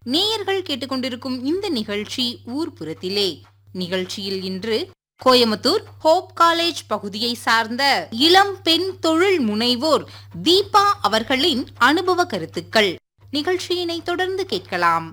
நேயர்கள் கேட்டுக்கொண்டிருக்கும் இந்த நிகழ்ச்சி ஊர்ப்புறத்திலே நிகழ்ச்சியில் இன்று கோயமுத்தூர் ஹோப் காலேஜ் பகுதியை சார்ந்த இளம் பெண் தொழில் முனைவோர் தீபா அவர்களின் அனுபவ கருத்துக்கள் நிகழ்ச்சியினை தொடர்ந்து கேட்கலாம்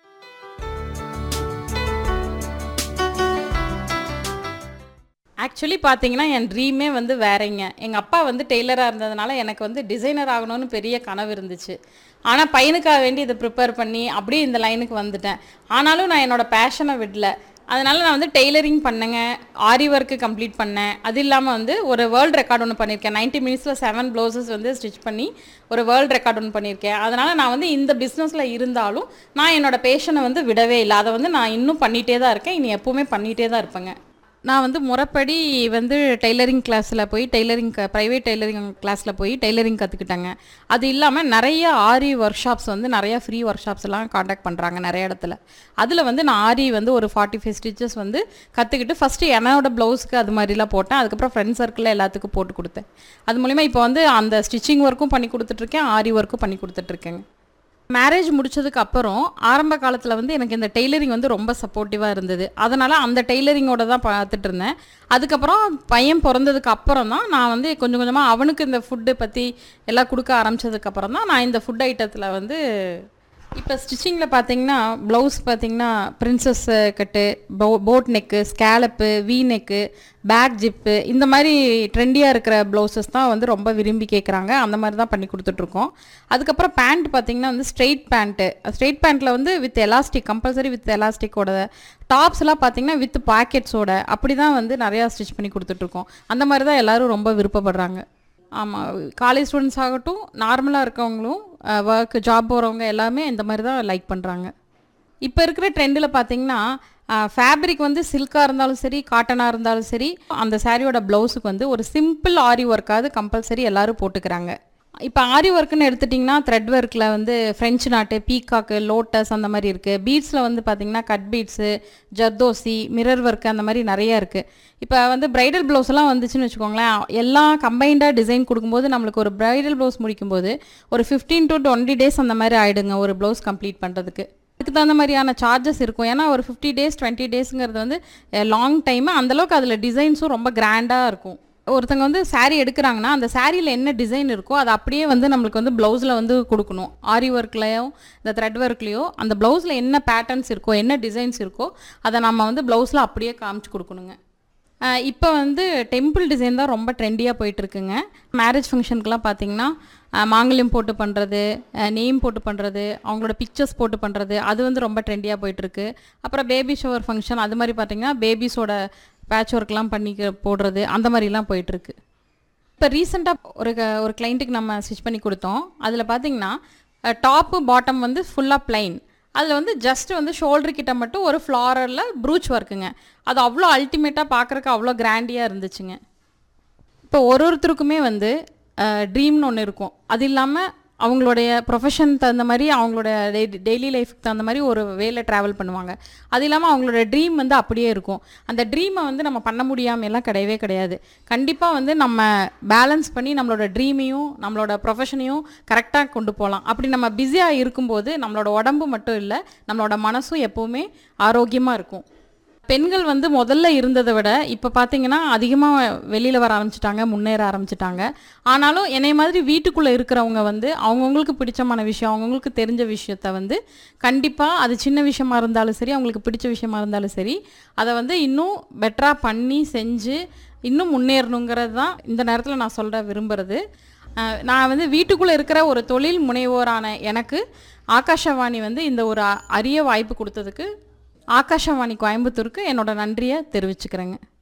ஆக்சுவலி பார்த்தீங்கன்னா என் ட்ரீமே வந்து வேறங்க எங்கள் அப்பா வந்து டெய்லராக இருந்ததுனால எனக்கு வந்து டிசைனர் ஆகணும்னு பெரிய கனவு இருந்துச்சு ஆனால் பையனுக்காக வேண்டி இதை ப்ரிப்பேர் பண்ணி அப்படியே இந்த லைனுக்கு வந்துட்டேன் ஆனாலும் நான் என்னோட பேஷனை விடல அதனால நான் வந்து டெய்லரிங் பண்ணேங்க ஆரி ஒர்க்கு கம்ப்ளீட் பண்ணேன் அது இல்லாமல் வந்து ஒரு வேர்ல்டு ரெக்கார்ட் ஒன்று பண்ணியிருக்கேன் 90 மினிட்ஸில் செவன் ப்ளவுசஸ் வந்து ஸ்டிச் பண்ணி ஒரு வேர்ல்டு ரெக்கார்ட் ஒன்று பண்ணியிருக்கேன் அதனால் நான் வந்து இந்த பிஸ்னஸில் இருந்தாலும் நான் என்னோட பேஷனை வந்து விடவே இல்லை அதை வந்து நான் இன்னும் பண்ணிகிட்டே தான் இருக்கேன் இனி எப்போவுமே பண்ணிகிட்டே தான் இருப்பேங்க நான் வந்து முறைப்படி வந்து டெய்லரிங் கிளாஸில் போய் டெய்லரிங் ப்ரைவேட் டெய்லரிங் கிளாஸில் போய் டெய்லரிங் கற்றுக்கிட்டாங்க அது இல்லாமல் நிறைய ஆரி ஒர்க் ஷாப்ஸ் வந்து நிறைய ஃப்ரீ ஒர்க் ஷாப்ஸ் எல்லாம் காண்டாக்ட் பண்ணுறாங்க நிறைய இடத்துல அதில் வந்து நான் ஆரி வந்து ஒரு ஃபார்ட்டி ஃபைவ் ஸ்டிச்சஸ் வந்து கற்றுக்கிட்டு ஃபஸ்ட்டு என்னோட ப்ளவுஸ்க்கு அது மாதிரிலாம் போட்டேன் அதுக்கப்புறம் ஃப்ரெண்ட் சர்க்கிளில் எல்லாத்துக்கும் போட்டு கொடுத்தேன் அது மூலிமா இப்போ வந்து அந்த ஸ்டிச்சிங் ஒர்க்கும் பண்ணி கொடுத்துட்ருக்கேன் ஆரி ஒர்க்கும் பண்ணி கொடுத்துட்ருக்கேங்க மேரேஜ் முடிச்சதுக்கு அப்புறம் ஆரம்ப காலத்தில் வந்து எனக்கு இந்த டெய்லரிங் வந்து ரொம்ப சப்போர்ட்டிவாக இருந்தது அதனால் அந்த டெய்லரிங்கோட தான் பார்த்துட்டு இருந்தேன் அதுக்கப்புறம் பையன் பிறந்ததுக்கு அப்புறம் தான் நான் வந்து கொஞ்சம் கொஞ்சமாக அவனுக்கு இந்த ஃபுட்டு பற்றி எல்லாம் கொடுக்க ஆரம்பிச்சதுக்கப்புறம் தான் நான் இந்த ஃபுட் ஐட்டத்தில் வந்து இப்போ ஸ்டிச்சிங்கில் பார்த்தீங்கன்னா ப்ளவுஸ் பார்த்தீங்கன்னா பிரின்சஸ் கட்டு போ boat neck scallop V neck back zip இந்த மாதிரி ட்ரெண்டியாக இருக்கிற ப்ளவுசஸ் தான் வந்து ரொம்ப விரும்பி கேட்குறாங்க அந்த மாதிரி தான் பண்ணி கொடுத்துட்ருக்கோம் அதுக்கப்புறம் பேண்ட் பார்த்தீங்கன்னா வந்து ஸ்ட்ரெயிட் பேண்ட்டு ஸ்ட்ரெயிட் பேண்ட்டில் வந்து வித் எலாஸ்டிக் கம்பல்சரி வித் எலாஸ்டிக்கோட டாப்ஸ்லாம் பார்த்தீங்கன்னா வித் பாக்கெட்ஸோட அப்படி தான் வந்து நிறையா ஸ்டிச் பண்ணி கொடுத்துட்ருக்கோம் அந்த மாதிரி தான் எல்லோரும் ரொம்ப விருப்பப்படுறாங்க ஆமாம் காலேஜ் ஸ்டூடெண்ட்ஸ் ஆகட்டும் நார்மலாக இருக்கவங்களும் ஒர்க் ஜாப் போகிறவங்க எல்லாமே இந்த மாதிரி தான் லைக் பண்ணுறாங்க இப்போ இருக்கிற ட்ரெண்டில் பார்த்தீங்கன்னா ஃபேப்ரிக் வந்து சில்காக இருந்தாலும் சரி காட்டனாக இருந்தாலும் சரி அந்த சாரியோட ப்ளவுஸுக்கு வந்து ஒரு சிம்பிள் ஆரி ஒர்க்காவது கம்பல்சரி எல்லாரும் போட்டுக்கிறாங்க இப்போ ஆரி ஒர்க்குன்னு எடுத்துட்டிங்கன்னா த்ரெட் ஒர்க்கில் வந்து ஃப்ரெஞ்சு நாட்டு பீகாக்கு லோட்டஸ் அந்த மாதிரி இருக்குது பீட்ஸில் வந்து பார்த்திங்கன்னா cut beads zardozi mirror work அந்த மாதிரி நிறைய இருக்குது இப்போ வந்து பிரைடல் ப்ளவுஸ் எல்லாம் வந்துச்சுன்னு வச்சுக்கோங்களேன் எல்லாம் கம்பைண்டாக டிசைன் கொடுக்கும்போது நம்மளுக்கு ஒரு பிரைடல் ப்ளவுஸ் முடிக்கும்போது ஒரு ஃபிஃப்டீன் டு டுவெண்ட்டி டேஸ் அந்த மாதிரி ஆகிடுங்க ஒரு ப்ளவுஸ் கம்ப்ளீட் பண்ணுறதுக்கு அதுக்கு தகுந்த மாதிரியான சார்ஜஸ் இருக்கும் ஏன்னா ஒரு ஃபிஃப்டி டேஸ் டுவெண்ட்டி டேஸுங்கிறது வந்து லாங் டைமு அந்தளவுக்கு அதில் டிசைன்ஸும் ரொம்ப கிராண்டாக இருக்கும் ஒருத்தங்க வந்து saree எடுக்கிறாங்கன்னா அந்த சாரியில் என்ன டிசைன் இருக்கோ அது அப்படியே வந்து நம்மளுக்கு வந்து ப்ளவுஸில் வந்து கொடுக்கணும் ஆரி ஒர்க்லேயோ இந்த த்ரெட் ஒர்க்லேயோ அந்த ப்ளவுஸில் என்ன பேட்டர்ன்ஸ் இருக்கோ என்ன டிசைன்ஸ் இருக்கோ அதை நம்ம வந்து ப்ளவுஸில் அப்படியே காமிச்சு கொடுக்கணுங்க இப்போ வந்து டெம்பிள் டிசைன் தான் ரொம்ப ட்ரெண்டியாக போயிட்டுருக்குங்க மேரேஜ் ஃபங்க்ஷனுக்குலாம் பார்த்தீங்கன்னா அஹ், மாங்கல்யம் போட்டு பண்ணுறது நேம் போட்டு பண்ணுறது அவங்களோட பிக்சர்ஸ் போட்டு பண்ணுறது அது வந்து ரொம்ப ட்ரெண்டியாக போயிட்டுருக்கு அப்புறம் பேபி ஷவர் ஃபங்க்ஷன் அது மாதிரி பார்த்தீங்கன்னா பேபிஸோட பேட்ச் ஒர்க்லாம் பண்ணி போடுறது அந்த மாதிரிலாம் போயிட்டுருக்கு இப்போ ரீசெண்டாக ஒரு க- ஒரு கிளைண்ட்டுக்கு நம்ம ஸ்டிச் பண்ணி கொடுத்தோம் அதில் பார்த்தீங்கன்னா டாப்பு பாட்டம் வந்து ஃபுல்லாக பிளைன் அதில் வந்து ஜஸ்ட் வந்து ஷோல்டர் கிட்ட மட்டும் ஒரு ஃப்ளாரரில் ப்ரூச் ஒர்க்குங்க அது அவ்வளோ அல்டிமேட்டாக பார்க்குறக்கு அவ்வளோ கிராண்டியாக இருந்துச்சுங்க இப்போ ஒரு ஒருத்தருக்குமே வந்து ட்ரீம்னு ஒன்று இருக்கும் அது இல்லாமல் அவங்களுடைய ப்ரொஃபஷன் தகுந்த மாதிரி அவங்களோட டெய்லி லைஃப்க்கு தகுந்த மாதிரி ஒரு வேலை ட்ராவல் பண்ணுவாங்க அது இல்லாமல் அவங்களோட ட்ரீம் வந்து அப்படியே இருக்கும் அந்த ட்ரீமை வந்து நம்ம பண்ண முடியாம எல்லாம் கிடையவே கிடையாது கண்டிப்பாக வந்து நம்ம பேலன்ஸ் பண்ணி நம்மளோட ட்ரீமையும் நம்மளோட ப்ரொஃபஷனையும் கரெக்டாக கொண்டு போகலாம் அப்படி நம்ம பிஸியாக இருக்கும்போது நம்மளோட உடம்பு மட்டும் இல்லை நம்மளோட மனசும் எப்போவுமே ஆரோக்கியமாக இருக்கும் பெண்கள் வந்து முதல்ல இருந்ததை விட இப்போ பார்த்தீங்கன்னா அதிகமாக வெளியில் வர ஆரம்பிச்சிட்டாங்க முன்னேற ஆரம்பிச்சிட்டாங்க ஆனாலும் என்னை மாதிரி வீட்டுக்குள்ளே இருக்கிறவங்க வந்து அவங்கவுங்களுக்கு பிடிச்சமான விஷயம் அவங்கவுங்களுக்கு தெரிஞ்ச விஷயத்த வந்து கண்டிப்பாக அது சின்ன விஷயமா இருந்தாலும் சரி அவங்களுக்கு பிடிச்ச விஷயமா இருந்தாலும் சரி அதை வந்து இன்னும் பெட்டராக பண்ணி செஞ்சு இன்னும் முன்னேறணுங்கிறது தான் இந்த நேரத்தில் நான் சொல்ல விரும்புகிறது அஹ் நான் வந்து வீட்டுக்குள்ளே இருக்கிற ஒரு தொழில் முனைவோரான எனக்கு ஆகாஷவாணி வந்து இந்த ஒரு அ- அரிய வாய்ப்பு கொடுத்ததுக்கு ஆகாஷவாணி கோயம்புத்தூருக்கு என்னோட நன்றியை தெரிவிச்சுக்கிறேங்க